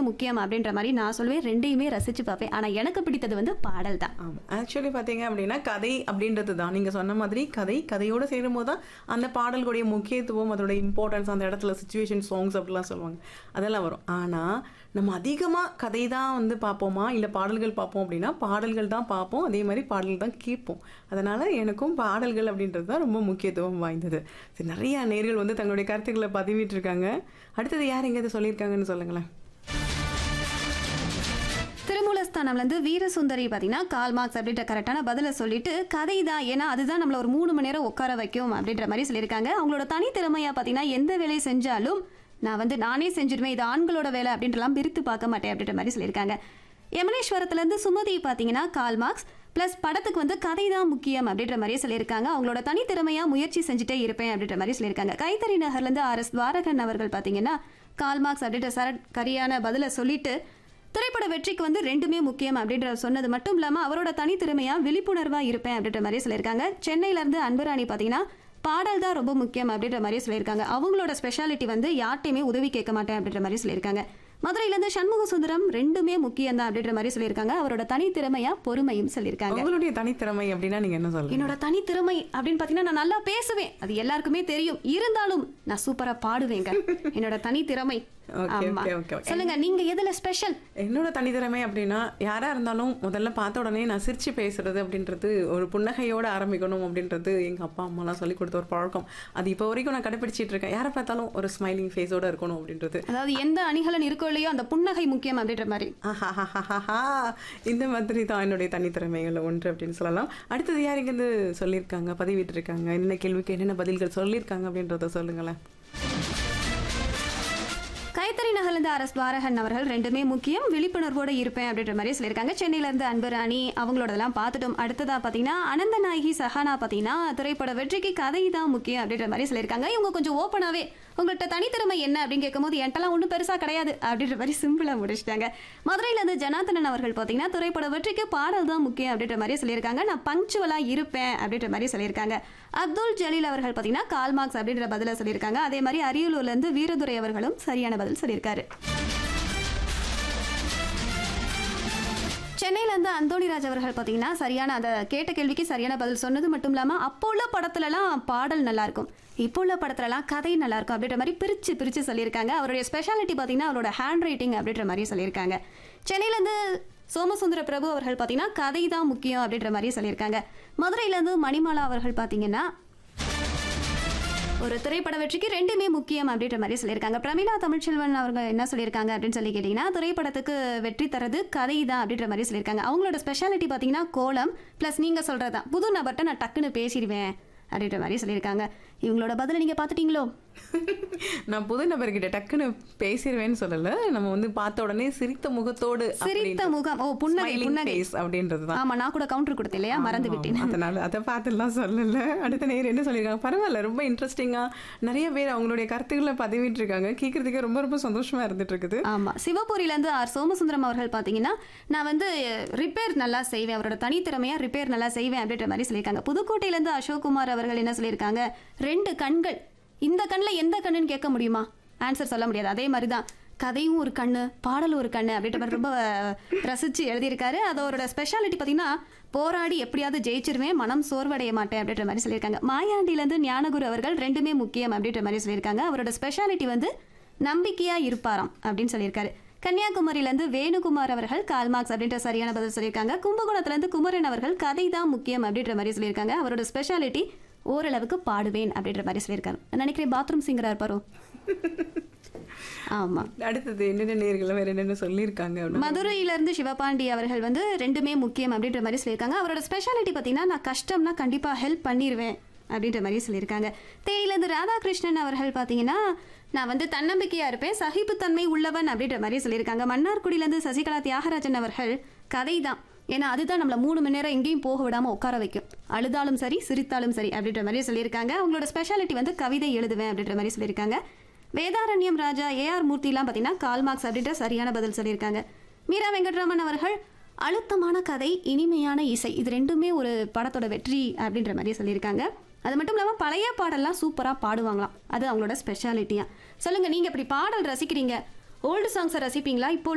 முக்கியம் அப்படின்ற மாதிரி நான் சொல்லுவேன் ரெண்டையுமே ரசிச்சு பார்ப்பேன் ஆனா எனக்கு பிடித்தது வந்து பாடல் தான் ஆமாம் ஆக்சுவலி பார்த்தீங்க அப்படின்னா கதை அப்படின்றது தான் நீங்கள் சொன்ன மாதிரி கதை கதையோடு சேரும்போது தான் அந்த பாடல்களுடைய முக்கியத்துவம் அதோட இம்பார்ட்டன்ஸ் அந்த இடத்துல சுச்சுவேஷன் சாங்ஸ் அப்படிலாம் சொல்லுவாங்க அதெல்லாம் வரும் ஆனால் நம்ம அதிகமாக கதை தான் வந்து பார்ப்போமா இல்லை பாடல்கள் பார்ப்போம் அப்படின்னா பாடல்கள் தான் பார்ப்போம் அதே மாதிரி பாடல்கள் தான் கேட்போம் அதனால் எனக்கும் பாடல்கள் அப்படின்றது தான் ரொம்ப முக்கியத்துவம் வாய்ந்தது சரி நிறைய நேர்கள் வந்து தங்களுடைய கருத்துக்களை பதிவிட்டிருக்காங்க அடுத்தது யார் எங்கேயாவது சொல்லியிருக்காங்கன்னு சொல்லுங்களேன் திருமூலஸ்தானம்ல இருந்து வீரசுந்தரி பார்த்தீங்கன்னா கால் மார்க்ஸ் அப்படின்ற கரெக்டான பதிலை சொல்லிட்டு கதை தான் ஏன்னா அதுதான் நம்மள ஒரு மூணு மணி நேரம் உட்கார வைக்கும் அப்படின்ற மாதிரி சொல்லியிருக்காங்க அவங்களோட தனித்திறமையா பார்த்தீங்கன்னா எந்த வேலையை செஞ்சாலும் நான் வந்து நானே செஞ்சிருவேன் இது ஆண்களோட வேலை அப்படின்றலாம் பிரித்து பார்க்க மாட்டேன் அப்படின்ற மாதிரி சொல்லியிருக்காங்க யமனேஸ்வரத்துல இருந்து சுமதி பார்த்தீங்கன்னா கால் மார்க்ஸ் ப்ளஸ் படத்துக்கு வந்து கதை தான் முக்கியம் அப்படின்ற மாதிரியே சொல்லியிருக்காங்க அவங்களோட தனித்திறமையா முயற்சி செஞ்சுட்டே இருப்பேன் அப்படின்ற மாதிரி சொல்லியிருக்காங்க கைத்தறி நகர்லேருந்து ஆர் எஸ் துவாரகன் அவர்கள் பார்த்தீங்கன்னா கால் மார்க்ஸ் அப்படின்ற சர கரியான பதிலை சொல்லிட்டு திரைப்பட வெற்றிக்கு வந்து ரெண்டுமே முக்கியம் அப்படின்ற சொன்னது மட்டும் இல்லாமல் அவரோட தனித்திறமையா விழிப்புணர்வா இருப்பேன் அப்படின்ற மாதிரி சொல்லியிருக்காங்க சென்னையில இருந்து அன்புராணி பார்த்தீங்கன்னா பாடல் தான் ரொம்ப முக்கியம் அப்படின்ற மாதிரி சொல்லியிருக்காங்க அவங்களோட ஸ்பெஷாலிட்டி வந்து யார்ட்டையுமே உதவி கேட்க மாட்டேன் அப்படின்ற மாதிரி சொல்லியிருக்காங்க மதுரையிலேருந்து சண்முக சுந்தரம் ரெண்டுமே முக்கியம் தான் அப்படின்ற மாதிரி சொல்லியிருக்காங்க அவரோட தனித்திறமையா பொறுமையும் சொல்லியிருக்காங்க உங்களுடைய தனித்திறமை அப்படின்னா நீங்கள் என்ன சொல்லுங்க என்னோட தனித்திறமை அப்படின்னு பார்த்தீங்கன்னா நான் நல்லா பேசுவேன் அது எல்லாருக்குமே தெரியும் இருந்தாலும் நான் சூப்பரா பாடுவேங்க என்னோட தனித்திறமை Okay, ஆமா okay, okay, okay. சொல்லுங்க நீங்க எதுல ஸ்பெஷல் என்னோட தனித்திறமை அப்படின்னா யாரா இருந்தாலும் முதல்ல பார்த்த உடனே நான் சிரிச்சு பேசுறது அப்படின்றது ஒரு புன்னகையோட ஆரம்பிக்கணும் அப்படின்றது எங்க அப்பா அம்மாலாம் சொல்லி கொடுத்த ஒரு பழக்கம் அது இப்போ வரைக்கும் நான் கடைபிடிச்சிட்டு இருக்கேன் யாரை பார்த்தாலும் ஒரு ஸ்மைலிங் ஃபேஸோட இருக்கணும் அப்படின்றது அதாவது எந்த அணிகலன் இருக்கோ இல்லையோ அந்த புன்னகை முக்கியம் அப்படின்ற மாதிரி ஆஹாஹாஹாஹா. இந்த மாதிரி தான் என்னுடைய தனித்திறமைகள் ஒன்று அப்படின்னு சொல்லலாம் அடுத்தது யார் இங்கேருந்து சொல்லியிருக்காங்க பதிவிட்டிருக்காங்க என்னென்ன கேள்விக்கு என்னென்ன பதில்கள் சொல்லியிருக்காங்க அப்படின்றத சொல்லுங்களேன் கைத்தறி நகர்லேருந்து ஆர் எஸ் பாரகன் அவர்கள் ரெண்டுமே முக்கியம் விழிப்புணர்வோட இருப்பேன் அப்படின்ற மாதிரி சொல்லியிருக்காங்க சென்னையில இருந்து அன்பு ராணி அவங்களோடதெல்லாம் பார்த்துட்டோம் அடுத்ததா பார்த்தீங்கன்னா அனந்த நாயகி சஹானா பார்த்தீங்கன்னா திரைப்பட வெற்றிக்கு கதை தான் முக்கியம் அப்படின்ற மாதிரி சொல்லியிருக்காங்க இவங்க கொஞ்சம் ஓப்பனாகவே உங்கள்கிட்ட தனித்திறமை என்ன அப்படின்னு கேட்கும்போது என்கிட்டலாம் ஒன்றும் பெருசாக கிடையாது அப்படின்ற மாதிரி சிம்பிளாக முடிச்சிட்டாங்க மதுரையில இருந்து ஜனார்த்தனன் அவர்கள் பார்த்தீங்கன்னா திரைப்பட வெற்றிக்கு பாடல் தான் முக்கியம் அப்படின்ற மாதிரி சொல்லியிருக்காங்க நான் பங்க்சுவலாக இருப்பேன் அப்படின்ற மாதிரி சொல்லியிருக்காங்க அப்துல் ஜலீல் அவர்கள் பார்த்தீங்கன்னா கால் மார்க்ஸ் அப்படின்ற பதிலை சொல்லியிருக்காங்க அதே மாதிரி அரியலூர்ல இருந்து வீரதுரை அவர்களும் சரியான பதில் சொல்லியிருக்காரு சென்னையில இருந்து அந்தோணிராஜ் அவர்கள் பார்த்தீங்கன்னா சரியான அந்த கேட்ட கேள்விக்கு சரியான பதில் சொன்னது மட்டும் இல்லாமல் அப்போ உள்ள படத்துலலாம் பாடல் நல்லா இருக்கும் இப்போ உள்ள படத்துலலாம் கதை நல்லா இருக்கும் அப்படின்ற மாதிரி பிரித்து பிரித்து சொல்லியிருக்காங்க அவருடைய ஸ்பெஷாலிட்டி பார்த்தீங்கன்னா அவரோட ஹேண்ட் ரைட்டிங் அப்படின்ற மாதிரி சொல்லியிருக்காங்க சென்னையிலேருந்து சோமசுந்தர பிரபு அவர்கள் பார்த்தீங்கன்னா கதை தான் முக்கியம் அப்படின்ற மாதிரி சொல்லியிருக்காங்க மதுரையிலேருந்து மணிமாலா அவர்கள் பார்த்தீங்கன்னா ஒரு திரைப்பட வெற்றிக்கு ரெண்டுமே முக்கியம் அப்படின்ற மாதிரி சொல்லியிருக்காங்க பிரமிளா தமிழ்ச்செல்வன் அவர்கள் என்ன சொல்லியிருக்காங்க அப்படின்னு சொல்லி கேட்டிங்கன்னா திரைப்படத்துக்கு வெற்றி தரது கதை தான் அப்படின்ற மாதிரி சொல்லியிருக்காங்க அவங்களோட ஸ்பெஷாலிட்டி பார்த்தீங்கன்னா கோலம் ப்ளஸ் நீங்கள் சொல்கிறது தான் புது நபர்கிட்ட நான் டக்குன்னு பேசிடுவேன் அப்படின்ற மாதிரி சொல்லியிருக்காங்க இவங்களோட பதிலை நீங்கள் பார்த்துட்டீங்களோ நான் புது நபர்கிட்ட டக்குன்னு பேசிடுவேன்னு சொல்லல நம்ம வந்து பார்த்த உடனே சிரித்த முகத்தோடு சிரித்த முகம் ஓ புன்னகை புன்னகை அப்படின்றது தான் ஆமா நான் கூட கவுண்டர் கொடுத்தேன் இல்லையா மறந்து விட்டேன் அதனால அதை பார்த்துலாம் சொல்லல அடுத்த நேரம் என்ன சொல்லியிருக்காங்க பரவாயில்ல ரொம்ப இன்ட்ரெஸ்டிங்கா நிறைய பேர் அவங்களுடைய கருத்துக்களை பதிவிட்டு இருக்காங்க கேட்கறதுக்கே ரொம்ப ரொம்ப சந்தோஷமா இருந்துட்டு இருக்குது ஆமா சிவபுரியில இருந்து ஆர் சோமசுந்தரம் அவர்கள் பாத்தீங்கன்னா நான் வந்து ரிப்பேர் நல்லா செய்வேன் அவரோட தனித்திறமையா ரிப்பேர் நல்லா செய்வேன் அப்படின்ற மாதிரி சொல்லியிருக்காங்க புதுக்கோட்டையில இருந்து அசோக்குமார் அவர்கள் என்ன சொல்லியிருக்காங்க ரெண்டு கண்கள் இந்த கண்ணில் எந்த கண்ணுன்னு கேட்க முடியுமா ஆன்சர் சொல்ல முடியாது அதே மாதிரி தான் கதையும் ஒரு கண்ணு பாடலும் ஒரு கண்ணு அப்படின்ற மாதிரி ரொம்ப அஹ், ரசிச்சு எழுதியிருக்காரு அதோட ஸ்பெஷாலிட்டி பார்த்தீங்கன்னா போராடி எப்படியாவது ஜெயிச்சிருவேன் மனம் சோர்வடைய மாட்டேன் அப்படின்ற மாதிரி சொல்லியிருக்காங்க மாயாண்டிலேருந்து ஞானகுரு அவர்கள் ரெண்டுமே முக்கியம் அப்படின்ற மாதிரி சொல்லியிருக்காங்க அவரோட ஸ்பெஷாலிட்டி வந்து நம்பிக்கையா இருப்பாராம் அப்படின்னு சொல்லியிருக்காரு கன்னியாகுமரியிலேருந்து வேணுகுமார் அவர்கள் கால் மார்க்ஸ் அப்படின்ற சரியான பதில் சொல்லியிருக்காங்க கும்பகோணத்துலேருந்து குமரன் அவர்கள் கதை தான் முக்கியம் அப்படின்ற மாதிரி சொல்லியிருக்காங்க அவரோட ஸ்பெஷாலிட்டி ஓரளவுக்கு பாடுவேன் அப்படின்ற மாதிரி சொல்லியிருக்காரு நான் நினைக்கிறேன் பாத்ரூம் சிங்கரா இருப்பாரோ ஆமா அடுத்தது என்னென்ன நேர்கள் வேற என்னென்ன சொல்லியிருக்காங்க அப்படின்னு மதுரையில இருந்து சிவபாண்டி அவர்கள் வந்து ரெண்டுமே முக்கியம் அப்படின்ற மாதிரி சொல்லியிருக்காங்க அவரோட ஸ்பெஷாலிட்டி பார்த்தீங்கன்னா நான் கஷ்டம்னா கண்டிப்பா ஹெல்ப் பண்ணிடுவேன் அப்படின்ற மாதிரி சொல்லியிருக்காங்க தேயிலேருந்து ராதாகிருஷ்ணன் அவர்கள் பார்த்தீங்கன்னா நான் வந்து தன்னம்பிக்கையா இருப்பேன் சகிப்புத்தன்மை உள்ளவன் அப்படின்ற மாதிரி சொல்லியிருக்காங்க மன்னார்குடியிலேருந்து சசிகலா தியாகராஜன் அவர்கள் கதை தான் ஏன்னா அதுதான் நம்மளை மூணு மணி நேரம் எங்கேயும் போக விடாம உட்கார வைக்கும் அழுதாலும் சரி சிரித்தாலும் சரி அப்படின்ற மாதிரி சொல்லியிருக்காங்க அவங்களோட ஸ்பெஷாலிட்டி வந்து கவிதை எழுதுவேன் அப்படின்ற மாதிரி சொல்லியிருக்காங்க வேதாரண்யம் ராஜா ஏஆர் மூர்த்திலாம் பார்த்தீங்கன்னா கால் மார்க்ஸ் அப்படின்ற சரியான பதில் சொல்லியிருக்காங்க மீரா வெங்கட்ராமன் அவர்கள் அழுத்தமான கதை இனிமையான இசை இது ரெண்டுமே ஒரு படத்தோட வெற்றி அப்படின்ற மாதிரி சொல்லியிருக்காங்க அது மட்டும் இல்லாமல் பழைய பாடல்லாம் சூப்பராக பாடுவாங்களாம் அது அவங்களோட ஸ்பெஷாலிட்டியா சொல்லுங்க நீங்க இப்படி பாடல் ரசிக்கிறீங்க ஓல்டு சாங்ஸை ரசிப்பீங்களா இப்போ